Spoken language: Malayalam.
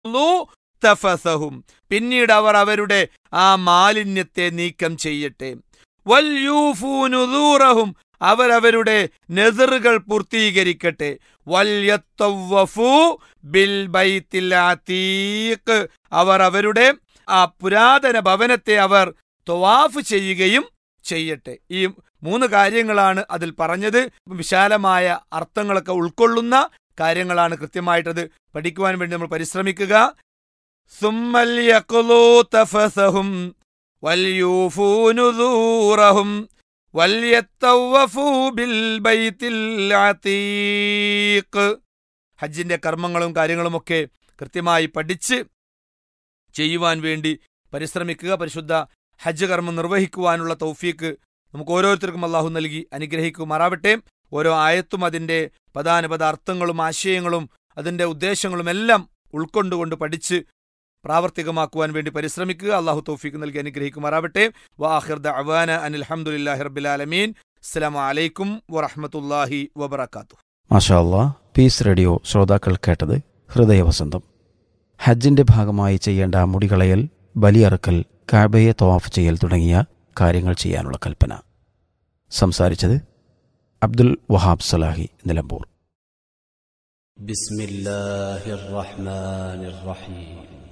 തഫസഹും പിന്നീട് അവർ അവരുടെ ആ മാലിന്യത്തെ നീക്കം ചെയ്യട്ടെ വല്യൂഫൂനുദൂറഹും അവരവരുടെ നെതിറുകൾ പൂർത്തീകരിക്കട്ടെ വല്യത്തവ്വഫൂ ബിൽ ബൈത്തിൽ അതീഖ് അവർ അവരുടെ ആ പുരാതന ഭവനത്തെ അവർ തൊവാഫ് ചെയ്യുകയും ചെയ്യട്ടെ ഈ മൂന്ന് കാര്യങ്ങളാണ് അതിൽ പറഞ്ഞത് വിശാലമായ അർത്ഥങ്ങളൊക്കെ ഉൾക്കൊള്ളുന്ന കാര്യങ്ങളാണ് കൃത്യമായിട്ടത് പഠിക്കുവാൻ വേണ്ടി നമ്മൾ പരിശ്രമിക്കുക സുമ്മൽ യഖ്ലൂ തഫസഹും വൽയൂഫൂ നുദൂറഹും വല്യത്തവ്വഫൂ ബിൽ ബൈത്തിൽ അതീഖ് ഹജ്ജിന്റെ കർമ്മങ്ങളും കാര്യങ്ങളുമൊക്കെ കൃത്യമായി പഠിച്ച് ചെയ്യുവാൻ വേണ്ടി പരിശ്രമിക്കുക പരിശുദ്ധ ഹജ്ജ് കർമ്മം നിർവഹിക്കുവാനുള്ള തൗഫീക്ക് നമുക്ക് ഓരോരുത്തർക്കും അള്ളാഹു നൽകി അനുഗ്രഹിക്കുമാറാവട്ടെ ഓരോ ആയത്തും അതിന്റെ പദാനുപദ അർത്ഥങ്ങളും ആശയങ്ങളും അതിന്റെ ഉദ്ദേശങ്ങളും എല്ലാം ഉൾക്കൊണ്ടുകൊണ്ട് പഠിച്ച് പ്രാവർത്തികമാക്കുവാൻ വേണ്ടി പരിശ്രമിക്കുക അള്ളാഹു തൗഫീക്ക് നൽകി അനുഗ്രഹിക്കുമാറാവട്ടെ വാഹിർ ദഅവാന അനിൽ ഹംദുലില്ലാഹി റബ്ബിൽ ആലമീൻ അസ്സലാമു അലൈക്കും വറഹ്മത്തുള്ളാഹി വബറകാതുഹു മാഷാ അല്ലാ പീസ് റേഡിയോ ശ്രോതാക്കൾ കേട്ടത് ഹൃദയവസന്തം ഹജ്ജിന്റെ ഭാഗമായി ചെയ്യേണ്ട മുടികളയൽ ബലിയറുക്കൽ കാബയെ തവാഫ് ചെയ്യൽ തുടങ്ങിയ കാര്യങ്ങൾ ചെയ്യാനുള്ള കൽപ്പന സംസാരിച്ചത് അബ്ദുൽ വഹാബ് സലാഹി നിലമ്പൂർ بسم الله الرحمن الرحيم